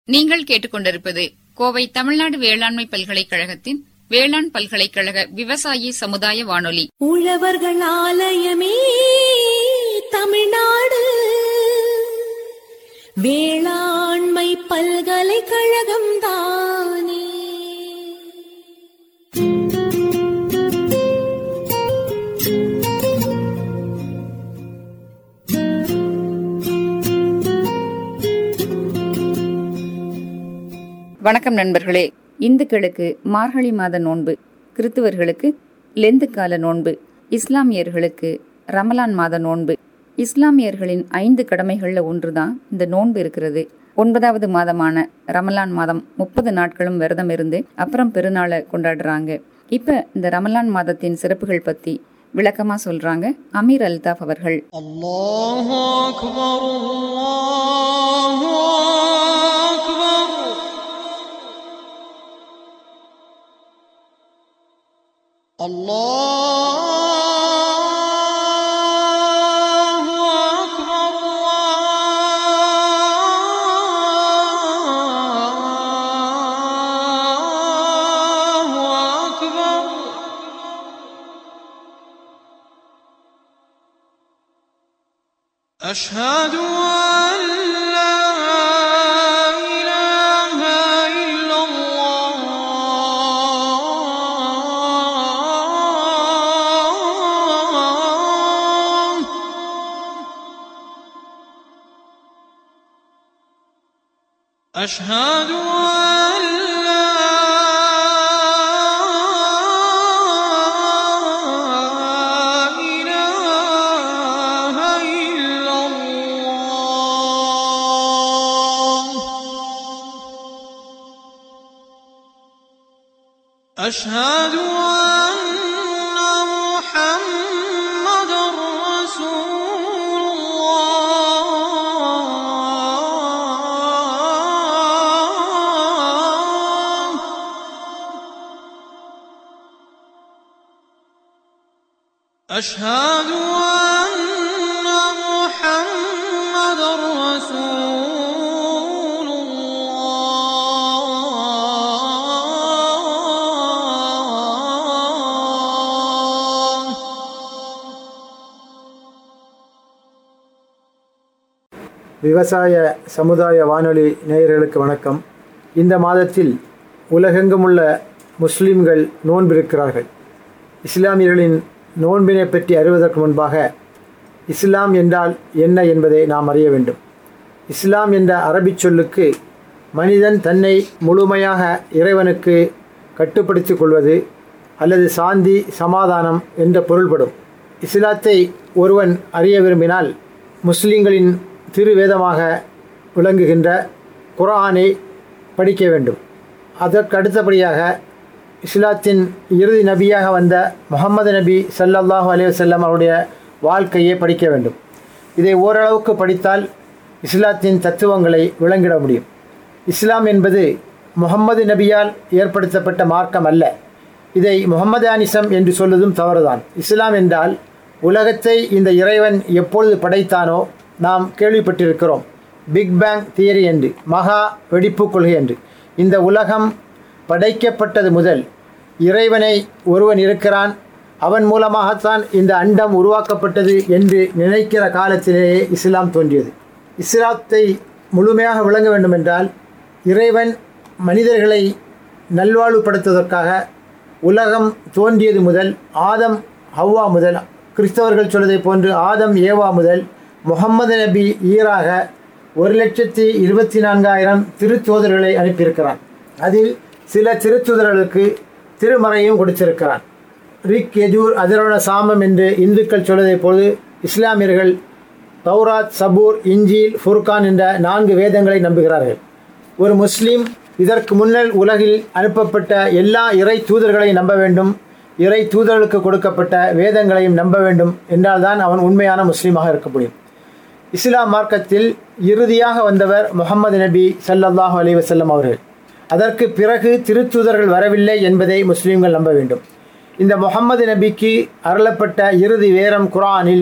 நீங்கள் கேட்டுக்கொண்டிருப்பது கோவை தமிழ்நாடு வேளாண்மை பல்கலைக்கழகத்தின் வேளாண் பல்கலைக்கழக விவசாயி சமுதாய வானொலி உழவர்கள் ஆலயமே தமிழ்நாடு வேளாண்மை பல்கலைக்கழகம் தானே வணக்கம் நண்பர்களே இந்துக்களுக்கு மார்கழி மாத நோன்பு கிறித்துவர்களுக்கு லெந்து கால நோன்பு இஸ்லாமியர்களுக்கு ரமலான் மாத நோன்பு இஸ்லாமியர்களின் ஐந்து கடமைகள்ல ஒன்றுதான் இந்த நோன்பு இருக்கிறது ஒன்பதாவது மாதமான ரமலான் மாதம் முப்பது நாட்களும் விரதம் இருந்து அப்புறம் பெருநாளை கொண்டாடுறாங்க இப்ப இந்த ரமலான் மாதத்தின் சிறப்புகள் பத்தி விளக்கமா சொல்றாங்க அமீர் அல்தாஃப் அவர்கள் الله أكبر الله أكبر الله أكبر الله أكبر أشهد أن لا إله إلا الله أشهد أن لا إله إلا الله أشهد أن محمد رسول الله أشهد أن محمد رسول الله விவசாய சமுதாய வானொலி நேயர்களுக்கு வணக்கம் இந்த மாதத்தில் உலகெங்குமுள்ள முஸ்லிம்கள் நோன்பிருக்கிறார்கள் இஸ்லாமியர்களின் நோன்பினை பற்றி அறிவதற்கு முன்பாக இஸ்லாம் என்றால் என்ன என்பதை நாம் அறிய வேண்டும் இஸ்லாம் என்ற அரபிச் சொல்லுக்கு மனிதன் தன்னை முழுமையாக இறைவனுக்கு கட்டுப்படுத்திக் கொள்வது அல்லது சாந்தி சமாதானம் என்ற பொருள்படும் இஸ்லாத்தை ஒருவன் அறிய விரும்பினால் முஸ்லிம்களின் திருவேதமாக விளங்குகின்ற குர்ஆனை படிக்க வேண்டும் அதற்கு அடுத்தபடியாக இஸ்லாத்தின் இறுதி நபியாக வந்த முகமது நபி ஸல்லல்லாஹு அலைஹி வஸல்லம் அவருடைய வாழ்க்கையை படிக்க வேண்டும் இதை ஓரளவுக்கு படித்தால் இஸ்லாத்தின் தத்துவங்களை விளங்கிட முடியும் இஸ்லாம் என்பது முகம்மது நபியால் ஏற்படுத்தப்பட்ட மார்க்கம் அல்ல இதை முகமதானிசம் என்று சொல்வதும் தவறுதான் இஸ்லாம் என்றால் உலகத்தை இந்த இறைவன் எப்பொழுது படைத்தானோ நாம் கேள்விப்பட்டிருக்கிறோம் பிக் பேங் தியரி என்று மகா வெடிப்பு கொள்கை என்று இந்த உலகம் படைக்கப்பட்டது முதல் இறைவனை ஒருவன் இருக்கிறான் அவன் மூலமாகத்தான் இந்த அண்டம் உருவாக்கப்பட்டது என்று நினைக்கிற காலத்திலேயே இஸ்லாம் தோன்றியது இஸ்லாத்தை முழுமையாக விளங்க வேண்டுமென்றால் இறைவன் மனிதர்களை நல்வாழ்வுபடுத்துவதற்காக உலகம் தோன்றியது முதல் ஆதம் ஹவ்வா முதல் கிறிஸ்தவர்கள் சொல்வதை போன்று ஆதம் ஏவா முதல் முகம்மது நபி ஈராக ஒரு லட்சத்தி இருபத்தி நான்காயிரம் திருத்தூதர்களை அனுப்பியிருக்கிறான் அதில் சில திருத்தூதர்களுக்கு திருமறையும் கொடுத்திருக்கிறான் ரிக் எஜூர் அதிரோண சாமம் என்று இந்துக்கள் சொல்வதைப் போது இஸ்லாமியர்கள் தௌராத் சபூர் இஞ்சில் ஃபுர்கான் என்ற நான்கு வேதங்களை நம்புகிறார்கள் ஒரு முஸ்லீம் இதற்கு முன்னர் உலகில் அனுப்பப்பட்ட எல்லா இறை தூதர்களை நம்ப வேண்டும் இறை தூதர்களுக்கு கொடுக்கப்பட்ட வேதங்களையும் நம்ப வேண்டும் என்றால்தான் அவன் உண்மையான முஸ்லீமாக இருக்க முடியும் இஸ்லாம் மார்க்கத்தில் இறுதியாக வந்தவர் முகமது நபி ஸல்லல்லாஹு அலைஹி வஸல்லம் அவர்கள் அதற்கு பிறகு திருத்தூதர்கள் வரவில்லை என்பதை முஸ்லீம்கள் நம்ப வேண்டும் இந்த முகம்மது நபிக்கு அருளப்பட்ட இறுதி வேரம் குர்ஆனில்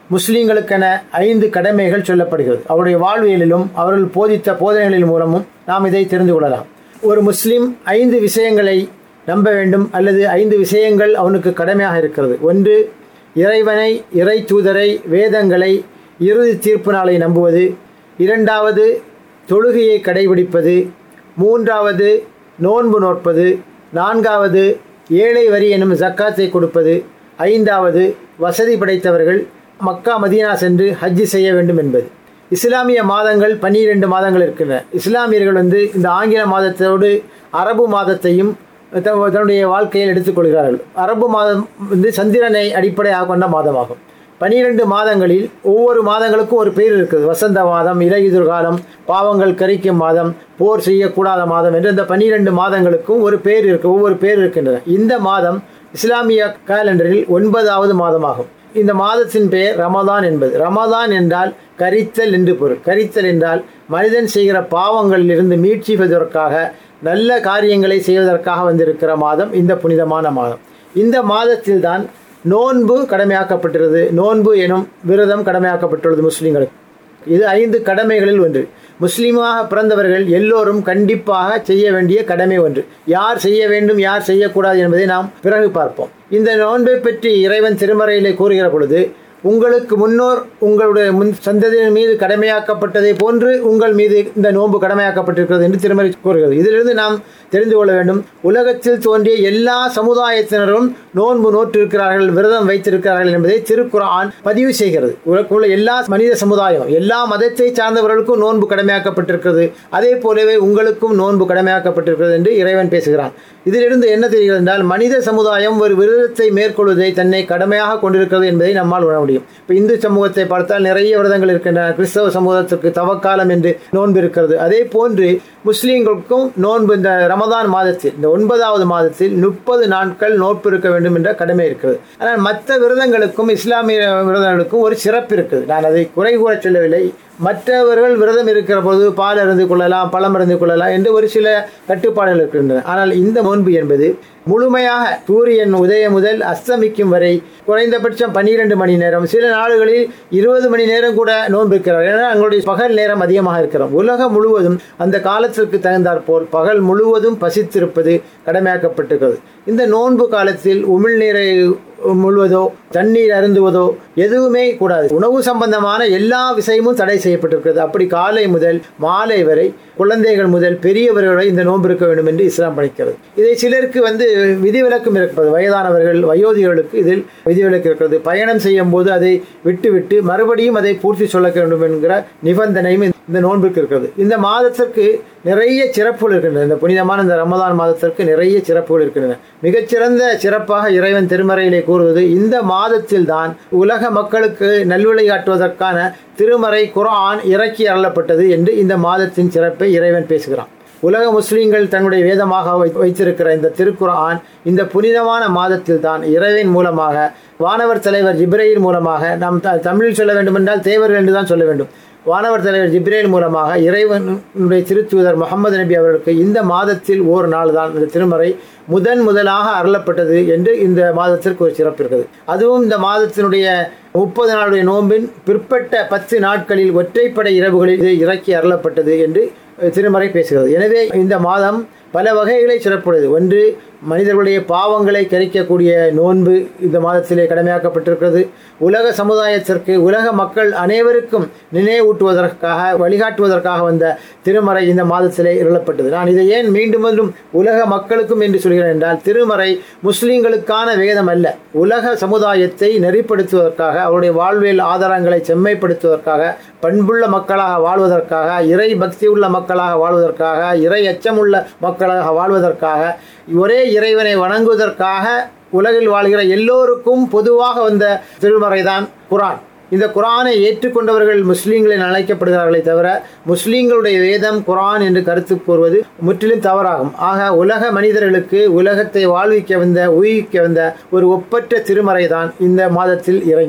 முஸ்லீம்களுக்கென ஐந்து கடமைகள் சொல்லப்படுகிறது அவருடைய வாழ்வியலிலும் அவர்கள் போதித்த போதனைகளின் மூலமும் நாம் இதை தெரிந்து கொள்ளலாம் ஒரு முஸ்லீம் ஐந்து விஷயங்களை நம்ப வேண்டும் அல்லது ஐந்து விஷயங்கள் அவனுக்கு கடமையாக இருக்கிறது ஒன்று இறைவனை இறை தூதரை வேதங்களை இறுதி தீர்ப்பு நாளை நம்புவது இரண்டாவது தொழுகையை கடைபிடிப்பது மூன்றாவது நோன்பு நோற்பது நான்காவது ஏழை வரி எனும் ஜக்காத்தை கொடுப்பது ஐந்தாவது வசதி படைத்தவர்கள் மக்கா மதீனா சென்று ஹஜ்ஜி செய்ய வேண்டும் என்பது இஸ்லாமிய மாதங்கள் பன்னிரெண்டு மாதங்கள் இருக்கின்றன இஸ்லாமியர்கள் வந்து இந்த ஆங்கில மாதத்தோடு அரபு மாதத்தையும் த- தன்னுடைய வாழ்க்கையில் எடுத்துக்கொள்கிறார்கள் அரபு மாதம் வந்து சந்திரனை அடிப்படையாக கொண்ட மாதமாகும் பனிரெண்டு மாதங்களில் ஒவ்வொரு மாதங்களுக்கும் ஒரு பேர் இருக்குது வசந்த மாதம் இலையுதிர் காலம் பாவங்கள் கரிக்கும் மாதம் போர் செய்யக்கூடாத மாதம் என்று இந்த பனிரெண்டு மாதங்களுக்கும் ஒரு பேர் இருக்கு ஒவ்வொரு பேர் இருக்கின்றன இந்த மாதம் இஸ்லாமிய காலண்டரில் ஒன்பதாவது மாதமாகும் இந்த மாதத்தின் பெயர் ரமதான் என்பது ரமதான் என்றால் கரித்தல் என்று பொருள் கரித்தல் என்றால் மனிதன் செய்கிற பாவங்களில் இருந்து மீட்சி பெறுவதற்காக நல்ல காரியங்களை செய்வதற்காக வந்திருக்கிற மாதம் இந்த புனிதமான மாதம் இந்த மாதத்தில்தான் நோன்பு கடமையாக்கப்பட்டிருது நோன்பு எனும் விரதம் கடமையாக்கப்பட்டுள்ளது முஸ்லிம்களுக்கு இது ஐந்து கடமைகளில் ஒன்று முஸ்லீமாக பிறந்தவர்கள் எல்லோரும் கண்டிப்பாக செய்ய வேண்டிய கடமை ஒன்று யார் செய்ய வேண்டும் யார் செய்யக்கூடாது என்பதை நாம் பிறகு பார்ப்போம் இந்த நோன்பை பற்றி இறைவன் திருமறையிலே கூறுகிற பொழுது உங்களுக்கு முன்னோர் உங்களுடைய முன் சந்ததியின் மீது கடமையாக்கப்பட்டதை போன்று உங்கள் மீது இந்த நோன்பு கடமையாக்கப்பட்டிருக்கிறது என்று திருமறை கூறுகிறது இதிலிருந்து நாம் தெரிந்து கொள்ள வேண்டும் உலகத்தில் தோன்றிய எல்லா சமுதாயத்தினரும் நோன்பு நோற்றிருக்கிறார்கள் விரதம் வைத்திருக்கிறார்கள் என்பதை திருக்குர்ஆன் பதிவு செய்கிறது உலகில் உள்ள எல்லா மனித சமுதாயம் எல்லா மதத்தை சார்ந்தவர்களுக்கும் நோன்பு கடமையாக்கப்பட்டிருக்கிறது அதே போலவே உங்களுக்கும் நோன்பு கடமையாக்கப்பட்டிருக்கிறது என்று இறைவன் பேசுகிறான் இதிலிருந்து என்ன தெரிகிறது என்றால் மனித சமுதாயம் ஒரு விரதத்தை மேற்கொள்வதை தன்னை கடமையாக கொண்டிருக்கிறது என்பதை நம்மால் உணர முடியும் இப்போ இந்து சமூகத்தை பார்த்தால் நிறைய விரதங்கள் இருக்கின்றன கிறிஸ்தவ சமூகத்திற்கு தவக்காலம் என்று நோன்பு இருக்கிறது அதே போன்று முஸ்லீம்களுக்கும் நோன்பு இந்த ரமதான் மாதத்தில் இந்த ஒன்பதாவது மாதத்தில் முப்பது நாட்கள் நோன்பு இருக்க வேண்டும் என்ற கடமை இருக்கிறது ஆனால் மற்ற விரதங்களுக்கும் இஸ்லாமிய விரதங்களுக்கும் ஒரு சிறப்பு இருக்குது நான் அதை குறை கூற சொல்லவில்லை மற்றவர்கள் விரதம் இருக்கிற போது பால் அருந்து கொள்ளலாம் பழம் அருந்து கொள்ளலாம் என்று ஒரு சில கட்டுப்பாடுகள் இருக்கின்றன ஆனால் இந்த நோன்பு என்பது முழுமையாக சூரியன் உதயம் முதல் அஸ்தமிக்கும் வரை குறைந்தபட்சம் பன்னிரண்டு மணி நேரம் சில நாடுகளில் இருபது மணி நேரம் கூட நோன்பு இருக்கிறார் ஏன்னா அவங்களுடைய பகல் நேரம் அதிகமாக இருக்கிறோம் உலகம் முழுவதும் அந்த காலத்திற்கு தகுந்தாற்போல் பகல் முழுவதும் பசித்திருப்பது கடமையாக்கப்பட்டிருக்கிறது இந்த நோன்பு காலத்தில் உமிழ்நீரை முழுவதோ தண்ணீர் அருந்துவதோ எதுவுமே கூடாது உணவு சம்பந்தமான எல்லா விஷயமும் தடை செய்யப்பட்டிருக்கிறது அப்படி காலை முதல் மாலை வரை குழந்தைகள் முதல் பெரியவர்கள் வரை இந்த நோன்பு இருக்க வேண்டும் என்று இஸ்லாம் பணிக்கிறது இதை சிலருக்கு வந்து விதிவிலக்கும் இருக்கிறது வயதானவர்கள் வயோதிகளுக்கு இதில் விதிவிலக்கு இருக்கிறது பயணம் செய்யும் போது அதை விட்டுவிட்டு மறுபடியும் அதை பூர்த்தி சொல்ல வேண்டும் என்கிற நிபந்தனையும் இந்த நோன்பிற்கு இருக்கிறது இந்த மாதத்திற்கு நிறைய சிறப்புகள் இருக்கின்றன இந்த புனிதமான இந்த ரமதான் மாதத்திற்கு நிறைய சிறப்புகள் இருக்கின்றன மிகச்சிறந்த சிறப்பாக இறைவன் திருமறையிலே கூறுவது இந்த மாதத்தில் தான் உலக மக்களுக்கு நல்வழி காட்டுவதற்கான திருமறை குர்ஆன் இறக்கி அருளப்பட்டது என்று இந்த மாதத்தின் சிறப்பை இறைவன் பேசுகிறான் உலக முஸ்லீம்கள் தன்னுடைய வேதமாக வை- வைத்திருக்கிற இந்த திருக்குர்ஆன் இந்த புனிதமான மாதத்தில் தான் இறைவன் மூலமாக வானவர் தலைவர் ஜிப்ரையில் மூலமாக நாம் த- தமிழில் சொல்ல வேண்டுமென்றால் தேவர்கள் என்று தான் சொல்ல வேண்டும் வானவர் தலைவர் ஜிப்ரேல் மூலமாக இறைவனுடைய திருத்தூதர் முகமது நபி அவர்களுக்கு இந்த மாதத்தில் ஓர் நாள் தான் இந்த திருமறை முதன் முதலாக அருளப்பட்டது என்று இந்த மாதத்திற்கு ஒரு சிறப்பு இருக்குது அதுவும் இந்த மாதத்தினுடைய முப்பது நாளுடைய நோன்பின் பிற்பட்ட பத்து நாட்களில் ஒற்றைப்படை இரவுகளில் இது இறக்கி அருளப்பட்டது என்று திருமறை பேசுகிறது எனவே இந்த மாதம் பல வகைகளை சிறப்புடையது ஒன்று மனிதர்களுடைய பாவங்களை கரிக்கக்கூடிய நோன்பு இந்த மாதத்திலே கடமையாக்கப்பட்டிருக்கிறது உலக சமுதாயத்திற்கு உலக மக்கள் அனைவருக்கும் நினைவூட்டுவதற்காக வழிகாட்டுவதற்காக வந்த திருமறை இந்த மாதத்திலே இருளப்பட்டது நான் இதை ஏன் மீண்டும் மீண்டும் உலக மக்களுக்கும் என்று சொல்கிறேன் என்றால் திருமறை முஸ்லிம்களுக்கான வேதம் அல்ல உலக சமுதாயத்தை நெறிப்படுத்துவதற்காக அவருடைய வாழ்வியல் ஆதாரங்களை செம்மைப்படுத்துவதற்காக பண்புள்ள மக்களாக வாழ்வதற்காக இறை பக்தி உள்ள மக்களாக வாழ்வதற்காக இறை அச்சமுள்ள மக்களாக வாழ்வதற்காக ஒரே இறைவனை வணங்குவதற்காக உலகில் வாழ்கிற எல்லோருக்கும் பொதுவாக வந்த திருமறைதான் குரான் இந்த குரானை ஏற்றுக்கொண்டவர்கள் முஸ்லீம்கள் என அழைக்கப்படுகிறார்களே தவிர முஸ்லீம்களுடைய வேதம் குரான் என்று கருத்து கூறுவது முற்றிலும் தவறாகும் ஆக உலக மனிதர்களுக்கு உலகத்தை வாழ்விக்க வந்த உயிர்க்க வந்த ஒரு ஒப்பற்ற திருமறை தான் இந்த மாதத்தில் இறங்கியது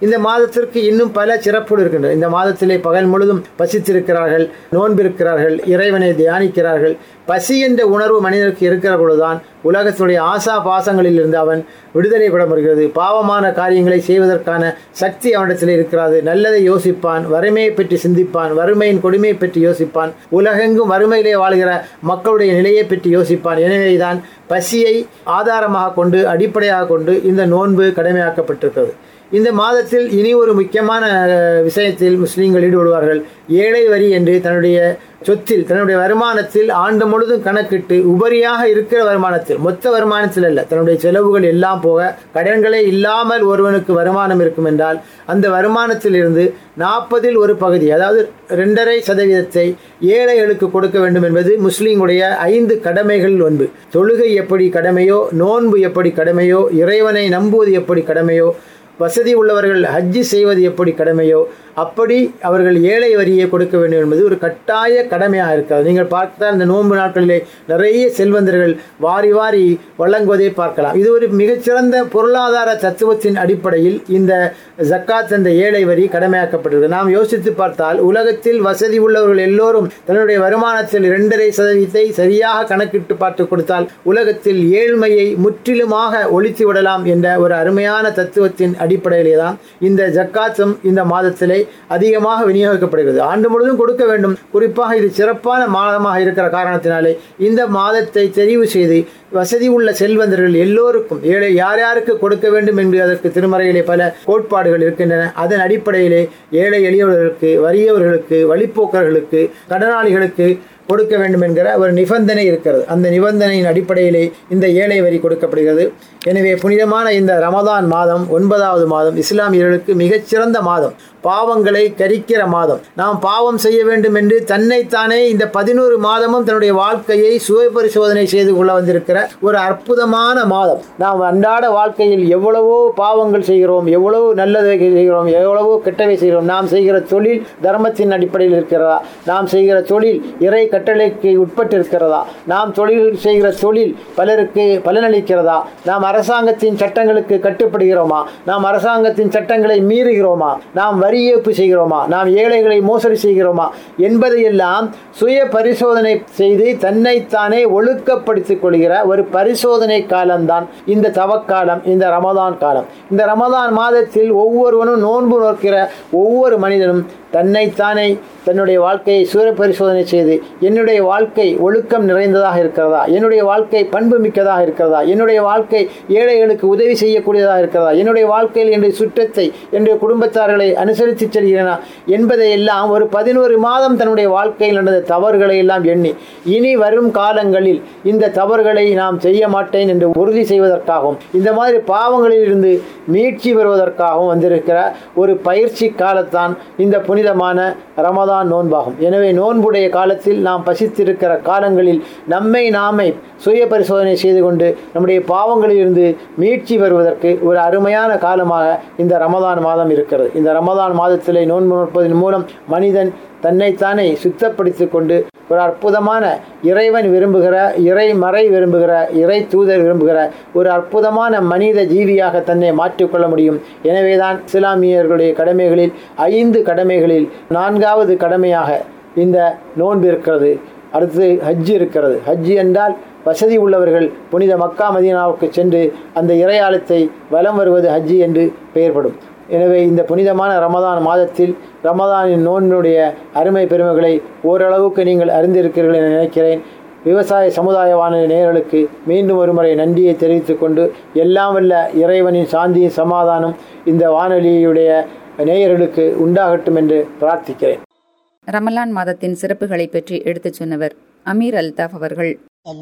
இந்த மாதத்திற்கு இன்னும் பல சிறப்புகள் இருக்கின்றன இந்த மாதத்திலே பகல் முழுதும் பசித்திருக்கிறார்கள் நோன்பிருக்கிறார்கள் இறைவனை தியானிக்கிறார்கள் பசி என்ற உணர்வு மனிதனுக்கு இருக்கிற பொழுதுதான் உலகத்தினுடைய ஆசா பாசங்களில் இருந்து அவன் விடுதலை பெற முடிகிறது பாவமான காரியங்களை செய்வதற்கான சக்தி அவனிடத்தில் இருக்கிறது நல்லதை யோசிப்பான் வறுமையை பற்றி சிந்திப்பான் வறுமையின் கொடுமையை பற்றி யோசிப்பான் உலகெங்கும் வறுமையிலே வாழ்கிற மக்களுடைய நிலையை பற்றி யோசிப்பான் எனவேதான் பசியை ஆதாரமாக கொண்டு அடிப்படையாக கொண்டு இந்த நோன்பு கடமையாக்கப்பட்டிருக்கிறது இந்த மாதத்தில் இனி ஒரு முக்கியமான அஹ், விஷயத்தில் முஸ்லீம்கள் ஈடுபடுவார்கள் ஏழை வரி என்று தன்னுடைய சொத்தில் தன்னுடைய வருமானத்தில் ஆண்டு முழுதும் கணக்கிட்டு உபரியாக இருக்கிற வருமானத்தில் மொத்த வருமானத்தில் அல்ல தன்னுடைய செலவுகள் எல்லாம் போக கடன்களே இல்லாமல் ஒருவனுக்கு வருமானம் இருக்கும் என்றால் அந்த வருமானத்தில் இருந்து நாற்பதில் ஒரு பகுதி அதாவது ரெண்டரை சதவீதத்தை ஏழைகளுக்கு கொடுக்க வேண்டும் என்பது முஸ்லீம்களுடைய ஐந்து கடமைகள் ஒன்று தொழுகை எப்படி கடமையோ நோன்பு எப்படி கடமையோ இறைவனை நம்புவது எப்படி கடமையோ வசதி உள்ளவர்கள் ஹஜ்ஜி செய்வது எப்படி கடமையோ அப்படி அவர்கள் ஏழை வரியை கொடுக்க வேண்டும் என்பது ஒரு கட்டாய கடமையாக இருக்கிறது நீங்கள் பார்த்தால் இந்த நோன்பு நாட்களிலே நிறைய செல்வந்தர்கள் வாரி வாரி வழங்குவதை பார்க்கலாம் இது ஒரு மிகச்சிறந்த பொருளாதார தத்துவத்தின் அடிப்படையில் இந்த ஜக்காத் என்ற ஏழை வரி கடமையாக்கப்பட்டிருக்கு நாம் யோசித்து பார்த்தால் உலகத்தில் வசதி உள்ளவர்கள் எல்லோரும் தன்னுடைய வருமானத்தில் இரண்டரை சதவீதத்தை சரியாக கணக்கிட்டு பார்த்து கொடுத்தால் உலகத்தில் ஏழ்மையை முற்றிலுமாக ஒழித்து விடலாம் என்ற ஒரு அருமையான தத்துவத்தின் அடிப்படையிலே தான் இந்த ஜக்காத்தும் இந்த மாதத்திலே அதிகமாக விநியோகிக்கப்படுகிறது ஆண்டு முழுவதும் கொடுக்க வேண்டும் குறிப்பாக இது சிறப்பான மாதமாக இருக்கிற காரணத்தினாலே இந்த மாதத்தை தெரிவு செய்து வசதி உள்ள செல்வந்தர்கள் எல்லோருக்கும் ஏழை யார் யாருக்கு கொடுக்க வேண்டும் என்று அதற்கு திருமறையிலே பல கோட்பாடுகள் இருக்கின்றன அதன் அடிப்படையிலே ஏழை எளியவர்களுக்கு வறியவர்களுக்கு வழிப்போக்கர்களுக்கு கடனாளிகளுக்கு கொடுக்க வேண்டும் என்கிற ஒரு நிபந்தனை இருக்கிறது அந்த நிபந்தனையின் அடிப்படையிலே இந்த ஏழை வரி கொடுக்கப்படுகிறது எனவே புனிதமான இந்த ரமதான் மாதம் ஒன்பதாவது மாதம் இஸ்லாமியர்களுக்கு மிகச்சிறந்த மாதம் பாவங்களை கரிக்கிற மாதம் நாம் பாவம் செய்ய வேண்டும் என்று தன்னைத்தானே இந்த பதினோரு மாதமும் தன்னுடைய வாழ்க்கையை சுய பரிசோதனை செய்து கொள்ள வந்திருக்கிற ஒரு அற்புதமான மாதம் நாம் அன்றாட வாழ்க்கையில் எவ்வளவோ பாவங்கள் செய்கிறோம் எவ்வளவு நல்லதை செய்கிறோம் எவ்வளவோ கெட்டவை செய்கிறோம் நாம் செய்கிற தொழில் தர்மத்தின் அடிப்படையில் இருக்கிறதா நாம் செய்கிற தொழில் இறை கட்டளைக்கு உட்பட்டு இருக்கிறதா நாம் தொழில் செய்கிற தொழில் பலருக்கு பலனளிக்கிறதா நாம் அரசாங்கத்தின் சட்டங்களுக்கு கட்டுப்படுகிறோமா நாம் அரசாங்கத்தின் சட்டங்களை மீறுகிறோமா நாம் வரி ஏய்ப்பு செய்கிறோமா நாம் ஏழைகளை மோசடி செய்கிறோமா என்பதையெல்லாம் சுய பரிசோதனை செய்து தன்னைத்தானே ஒழுக்கப்படுத்திக் கொள்கிற ஒரு பரிசோதனை காலம்தான் இந்த தவக்காலம் இந்த ரமதான் காலம் இந்த ரமதான் மாதத்தில் ஒவ்வொருவனும் நோன்பு நோக்கிற ஒவ்வொரு மனிதனும் தன்னைத்தானே தன்னுடைய வாழ்க்கையை சுய பரிசோதனை செய்து என்னுடைய வாழ்க்கை ஒழுக்கம் நிறைந்ததாக இருக்கிறதா என்னுடைய வாழ்க்கை பண்பு மிக்கதாக இருக்கிறதா என்னுடைய வாழ்க்கை ஏழைகளுக்கு உதவி செய்யக்கூடியதாக இருக்கிறதா என்னுடைய வாழ்க்கையில் என்னுடைய சுற்றத்தை என்னுடைய குடும்பத்தார்களை அனுசரித்து செல்கிறேனா என்பதை எல்லாம் ஒரு பதினோரு மாதம் தன்னுடைய வாழ்க்கையில் நடந்த தவறுகளை எல்லாம் எண்ணி இனி வரும் காலங்களில் இந்த தவறுகளை நாம் செய்ய மாட்டேன் என்று உறுதி செய்வதற்காகவும் இந்த மாதிரி பாவங்களில் இருந்து மீட்சி பெறுவதற்காகவும் வந்திருக்கிற ஒரு பயிற்சி காலத்தான் இந்த புனிதமான ரமதான் நோன்பாகும் எனவே நோன்புடைய காலத்தில் நாம் பசித்திருக்கிற காலங்களில் நம்மை நாமே சுய பரிசோதனை செய்து கொண்டு நம்முடைய பாவங்களிலிருந்து மீட்சி பெறுவதற்கு ஒரு அருமையான காலமாக இந்த ரமதான் மாதம் இருக்கிறது இந்த ரமதான் மாதத்திலே நோன்பு நோற்பதன் மூலம் மனிதன் தன்னைத்தானே சுத்தப்படுத்திக் கொண்டு ஒரு அற்புதமான இறைவன் விரும்புகிற இறை மறை விரும்புகிற இறை தூதர் விரும்புகிற ஒரு அற்புதமான மனித ஜீவியாக தன்னை மாற்றிக்கொள்ள முடியும் எனவேதான் இஸ்லாமியர்களுடைய கடமைகளில் ஐந்து கடமைகளில் நான்காவது கடமையாக இந்த நோன்பு இருக்கிறது அடுத்து ஹஜ்ஜு இருக்கிறது ஹஜ்ஜு என்றால் வசதி உள்ளவர்கள் புனித மக்கா மதீனாவுக்கு சென்று அந்த இறையாலயத்தை வலம் வருவது ஹஜ்ஜி என்று பெயர்படும் எனவே இந்த புனிதமான ரமதான் மாதத்தில் ரமதானின் நோன்பினுடைய அருமை பெருமைகளை ஓரளவுக்கு நீங்கள் அறிந்திருக்கிறீர்கள் என நினைக்கிறேன் விவசாய சமுதாய வானொலி நேயர்களுக்கு மீண்டும் ஒருமுறை நன்றியை தெரிவித்துக் கொண்டு எல்லாம் வல்ல இறைவனின் சாந்தியின் சமாதானம் இந்த வானொலியுடைய நேயர்களுக்கு உண்டாகட்டும் என்று பிரார்த்திக்கிறேன் ரமலான் மாதத்தின் சிறப்புகளை பற்றி எடுத்துச் சொன்னவர் அமீர் அல்தாஃப் அவர்கள்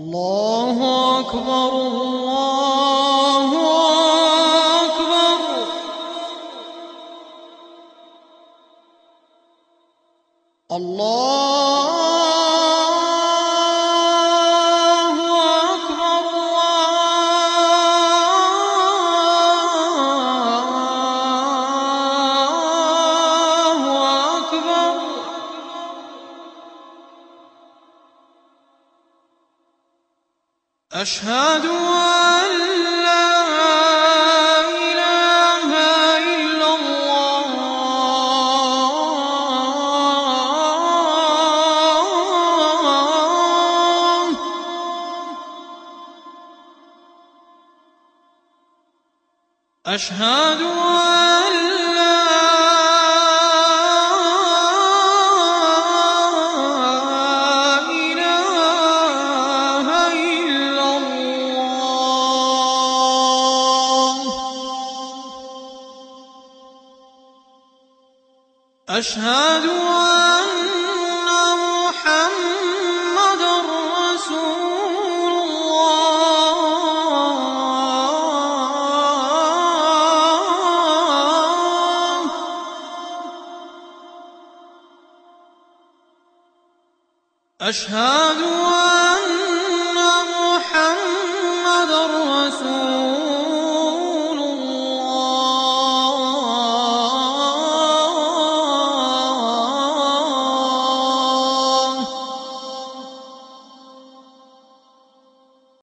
الله أكبر الله أكبر الله أكبر الله أكبر أشهد أن لا إله إلا الله أشهد أن لا إله إلا الله أشهد أن محمد رسول الله أشهد